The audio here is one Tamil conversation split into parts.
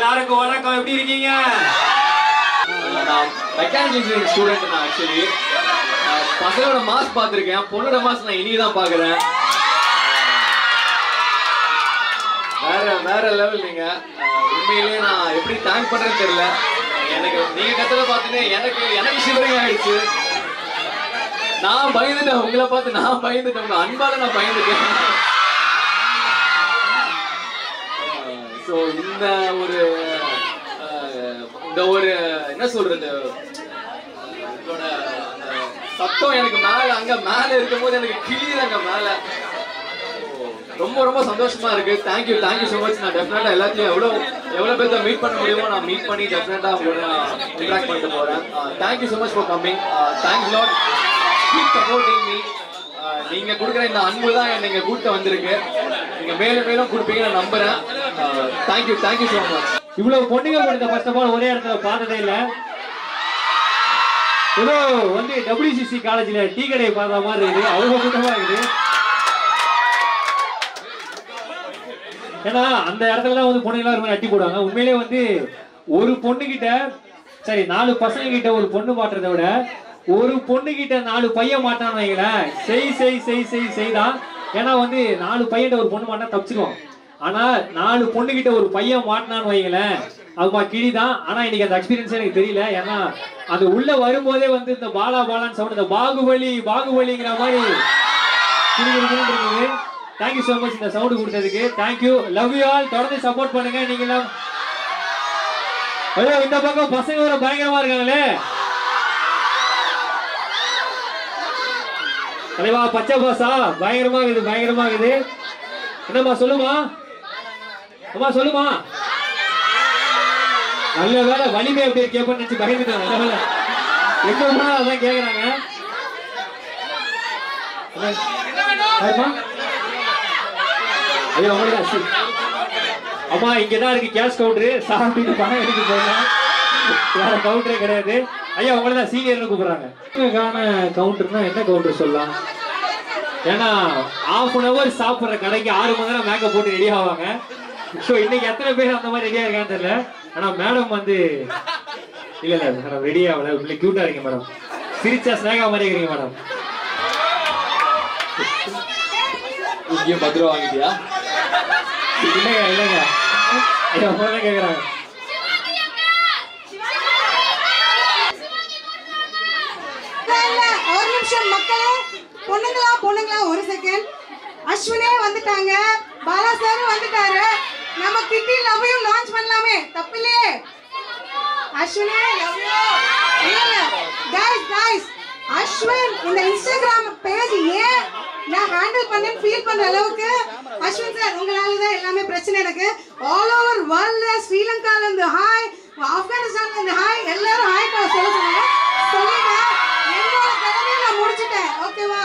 எல்லாருக்கும் வணக்கம் எப்படி இருக்கீங்க நான் மெக்கானிக்கல் இன்ஜினியரிங் ஸ்டூடெண்ட் நான் ஆக்சுவலி பசங்களோட மாஸ் பார்த்துருக்கேன் பொண்ணோட மாஸ் நான் இன்னைக்கு தான் பார்க்குறேன் வேற வேற லெவல் நீங்க அஹ், உண்மையிலேயே நான் எப்படி தேங்க் பண்றேன்னு தெரியல எனக்கு நீங்க கத்தத பார்த்துட்டு எனக்கு எனக்கு சிவரிங் ஆயிடுச்சு நான் பயந்துட்டேன் உங்களை பார்த்து நான் பயந்துட்டேன் உங்க அன்பால நான் பயந்துட்டேன் ஸோ இந்த ஒரு அஹ், இந்த ஒரு என்ன சொல்றது இதோட அந்த சத்தம் எனக்கு மேல அங்க மேல இருக்கும்போது எனக்கு கிளியுது அங்க மேல ரொம்ப ரொம்ப சந்தோஷமா இருக்கு தேங்க்யூ தேங்க்யூ ஸோ மச் நான் டெஃபினட்டா எல்லாத்தையும் எவ்வளோ எவ்வளோ பேர்த்த மீட் பண்ண முடியுமோ நான் மீட் பண்ணி டெஃபினட்டா உங்களோட நான் இன்ட்ராக்ட் பண்ணிட்டு போறேன் thank you so much for coming thanks lot keep supporting me நீங்க கொடுக்குற இந்த அன்பு தான் நீங்க கூட்ட வந்திருக்கு நீங்க மேலும் மேலும் கொடுப்பீங்க நான் நம்புறேன் தேங்க்யூ தேங்க்யூ ஸோ மச் இவ்வளவு பொண்ணுங்க கொடுத்த ஃபர்ஸ்ட் ஆஃப் ஆல் ஒரே இடத்துல பார்த்ததே இல்ல ஏதோ வந்து டபிள்யூசிசி காலேஜ்ல டீ கடையை பார்த்த மாதிரி இருக்குது அவ்வளவு கூட்டமா இருக்குது ஏன்னா அந்த இடத்துல தான் வந்து பொண்ணுங்களா ரொம்ப அட்டி போடுவாங்க உண்மையிலேயே வந்து ஒரு பொண்ணு கிட்ட சரி நாலு பசங்க கிட்ட ஒரு பொண்ணு மாட்டுறதை விட ஒரு பொண்ணு கிட்ட நாலு பையன் மாட்டான்னு வைங்களேன் செய் செய் செய் செய் செய்தான் ஏன்னா வந்து நாலு பையன் ஒரு பொண்ணு மாட்டா தப்பிச்சுக்குவான் ஆனா நாலு பொண்ணு கிட்ட ஒரு பையன் மாட்டினான்னு வைங்களேன் அதுமா கிழிதான் ஆனா இன்னைக்கு அந்த எக்ஸ்பீரியன்ஸ் எனக்கு தெரியல ஏன்னா அது உள்ள வரும்போதே வந்து இந்த பாலா பாலான்னு சவுண்ட் இந்த பாகுபலி பாகுபலிங்கிற மாதிரி கிளிகிளிகிளின்னு இருக்குது தேங்க்யூ ஸோ மச் இந்த சவுண்ட் கொடுத்ததுக்கு தேங்க்யூ லவ் யூ ஆல் தொடர்ந்து சப்போர்ட் பண்ணுங்க நீங்களும் ஐயோ இந்த பக்கம் பசங்க வர பயங்கரமா இருக்காங்களே தலைவா பச்சை பாசா பயங்கரமா இருக்குது பயங்கரமா இருக்குது என்னம்மா சொல்லுமா அம்மா சொல்லுமா நல்ல வேலை வலிமை அப்படியே கேட்பேன்னு நினைச்சு பயந்துட்டேன் நல்ல வேலை எங்க போனா அதான் கேக்குறாங்க ஆமா ஐயோ அவங்கதான் சி அம்மா இங்கதான் இருக்கு கேஷ் கவுண்டரு சாப்பிட்டு பணம் எடுக்க போகலாம் வேற கவுண்டரே கிடையாது ஐயா உங்களை தான் சீனியர்னு கூப்பிடுறாங்க கான கவுண்டர்னா என்ன கவுண்டர் சொல்லலாம் ஏன்னா ஆஃப் அன் ஹவர் சாப்பிட்ற கடைக்கு ஆறு மணி நேரம் மேக்கப் போட்டு ரெடி ஆவாங்க ஸோ இன்னைக்கு எத்தனை பேர் அந்த மாதிரி ரெடியா இருக்கான்னு தெரியல ஆனா மேடம் வந்து இல்ல இல்ல மேடம் ரெடி ஆகல உள்ள கியூட்டா இருக்கீங்க மேடம் சிரிச்சா ஸ்னேகா மாதிரி இருக்கீங்க மேடம் இங்கேயும் பத்து ரூபா வாங்கிட்டியா இல்லைங்க இல்லைங்க ஐயா உங்களை கேக்குறாங்க இல்ல, ஒரு நிமிஷம் மக்களே பொண்ணுங்களா பொண்ணுங்களா ஒரு செகண்ட் அஸ்வினே வந்துட்டாங்க பாலா சாரும் வந்துட்டாரு நம்ம கிட்டி லவ்வையும் லான்ச் பண்ணலாமே தப்பு இல்லையே அஸ்வினே love you. இல்ல இல்ல கைஸ் கைஸ் அஸ்வின் இந்த இன்ஸ்டாகிராம் பேஜ் ஏன் நான் ஹேண்டில் பண்ணேன்னு ஃபீல் பண்ற அளவுக்கு அஸ்வின் சார் உங்களால தான் எல்லாமே பிரச்சனை எனக்கு ஆல் ஓவர் வேர்ல்ட்ல ஸ்ரீலங்கால இருந்து ஹாய் ஆப்கானிஸ்தான்ல இருந்து ஹாய் எல்லாரும் ஹாய் சொல்ல சொன்னாங்க சொல்லிட்டேன் என்னோட கடமையை நான் முடிச்சிட்டேன் ஓகேவா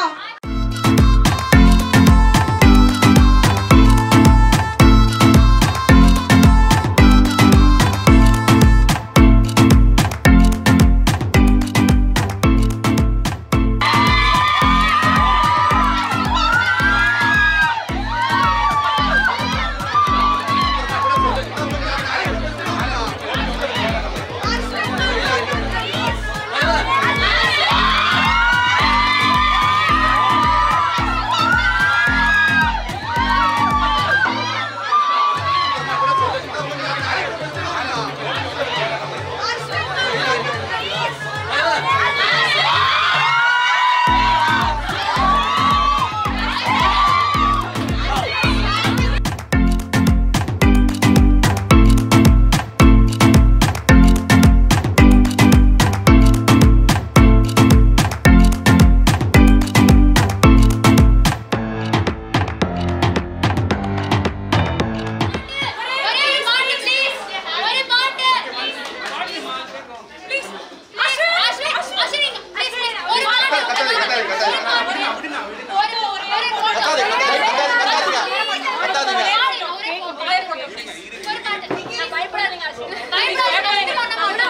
ஒரே ஒரு பாட்டு ப்ளீஸ் ஒரே பாட்டு please Ashwin Ashwin Ashwin please please ஒரு பாட்டு ஒரு பாட்டு ஒரு ஒரு ஒரு கத்தாதீங்க, கத்தாதீங்க, கத்தாதீங்க. ஒரு பாட்டு நான் பயப்படாதீங்க அஸ்வின் பயப்படாதீங்க நம்ம ஒண்ணா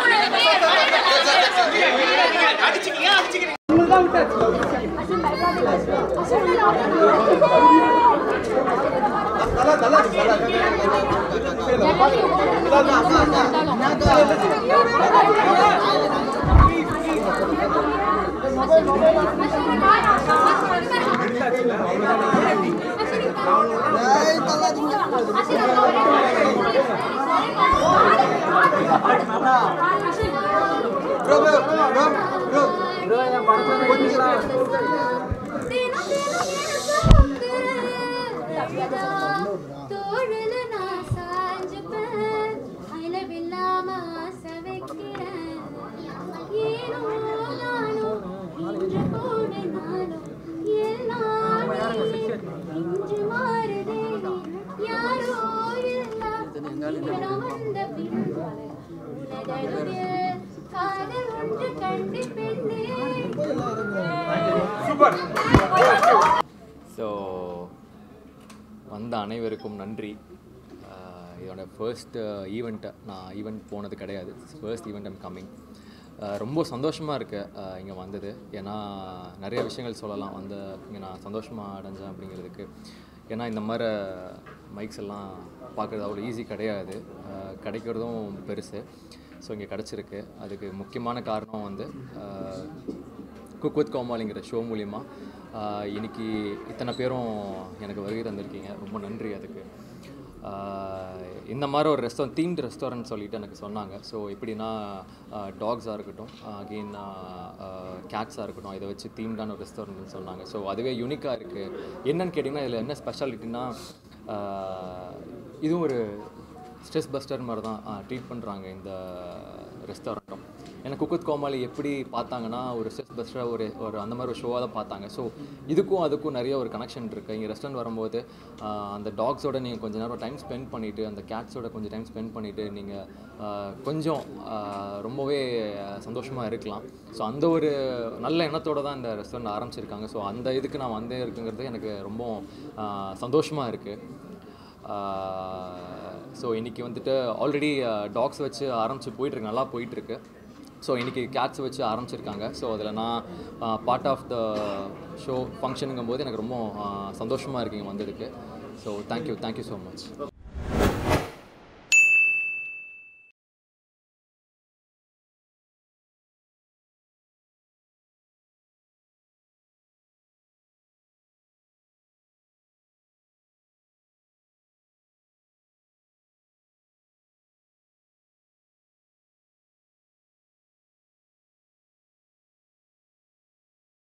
அடிச்சுக்கிங்க அடிச்சுக்கிங்க தோழல நான் சாஞ்சுப்பேன் அயலவில்லாம ஆசை வைக்கிறேன் ஏனோ நானோ இன்று கூட நானோ எல்லாமே இன்று மாறுதே யாரோ எல்லாம் இவரம் வந்த பின்பு உலகத்தில் காதல் ஒன்று கண்டு பெண்ணே ஸோ வந்த அனைவருக்கும் நன்றி ஆஹ் இதோட ஃபர்ஸ்ட் ஈவெண்ட்டை நான் ஈவெண்ட் போனது கிடையாது ஃபர்ஸ்ட் ஈவெண்ட் ஐம் கம்மிங் ரொம்ப சந்தோஷமாக இருக்கு இங்கே வந்தது ஏன்னா நிறைய விஷயங்கள் சொல்லலாம் வந்து இங்கே நான் சந்தோஷமாக அடைஞ்சேன் அப்படிங்கிறதுக்கு ஏன்னா இந்த மாதிரி மைக்ஸ் எல்லாம் பார்க்குறது அவ்வளோ ஈஸி கிடையாது ஆஹ் கிடைக்கிறதும் பெருசு ஸோ இங்கே கிடச்சிருக்கு அதுக்கு முக்கியமான காரணம் வந்து ஆஹ் குக் வித் கோமாளிங்கிற ஷோ மூலிமா ஆஹ் இன்னைக்கு இத்தனை பேரும் எனக்கு வருகை தந்திருக்கீங்க ரொம்ப நன்றி அதுக்கு ஆஹ் இந்த மாதிரி ஒரு ரெஸ்டாரண்ட் தீம்டு ரெஸ்டாரண்ட் சொல்லிட்டு எனக்கு சொன்னாங்க ஸோ எப்படின்னா டாக்ஸாக இருக்கட்டும் அகெயின் கேட்ஸாக இருக்கட்டும் இதை வச்சு தீம்டான ஒரு ரெஸ்டாரண்ட்னு சொன்னாங்க ஸோ அதுவே யூனிக்காக இருக்குது என்னன்னு கேட்டிங்கன்னா இதில் என்ன ஸ்பெஷாலிட்டின்னா இதுவும் ஒரு ஸ்ட்ரெஸ் பஸ்டர் மாதிரி தான் ட்ரீட் பண்ணுறாங்க இந்த ரெஸ்டாரண்ட்டும் ஏன்னா குக்குத் கோமாளி எப்படி பார்த்தாங்கன்னா ஒரு ஸ்ட்ரெஸ் பஸ்டர் ஒரு ஒரு அந்த மாதிரி ஒரு ஷோவாக தான் பார்த்தாங்க ஸோ இதுக்கும் அதுக்கும் நிறைய ஒரு கனெக்ஷன் இருக்குது இங்கே ரெஸ்டாரண்ட் வரும்போது ஆஹ், அந்த டாக்ஸோட நீங்கள் கொஞ்ச நேரம் டைம் ஸ்பெண்ட் பண்ணிவிட்டு அந்த கேட்ஸோட கொஞ்சம் டைம் ஸ்பெண்ட் பண்ணிவிட்டு நீங்கள் கொஞ்சம் ஆஹ், ரொம்பவே சந்தோஷமாக இருக்கலாம் ஸோ அந்த ஒரு நல்ல எண்ணத்தோட தான் இந்த ரெஸ்டாரண்ட் ஆரம்பிச்சிருக்காங்க ஸோ அந்த இதுக்கு நான் வந்தே இருக்குங்கிறது எனக்கு ரொம்ப சந்தோஷமாக இருக்குது ஸோ இன்றைக்கி வந்துட்டு ஆல்ரெடி டாக்ஸ் வச்சு ஆரம்பித்து போயிட்டுருக்கு நல்லா போயிட்டுருக்கு ஸோ இன்றைக்கி கேட்ஸ் வச்சு ஆரம்பிச்சிருக்காங்க ஸோ அதில் நான் பார்ட் ஆஃப் த ஷோ ஃபங்க்ஷனுங்கும் போது எனக்கு ரொம்ப சந்தோஷமாக இருக்கீங்க வந்ததுக்கு so thank you thank you so much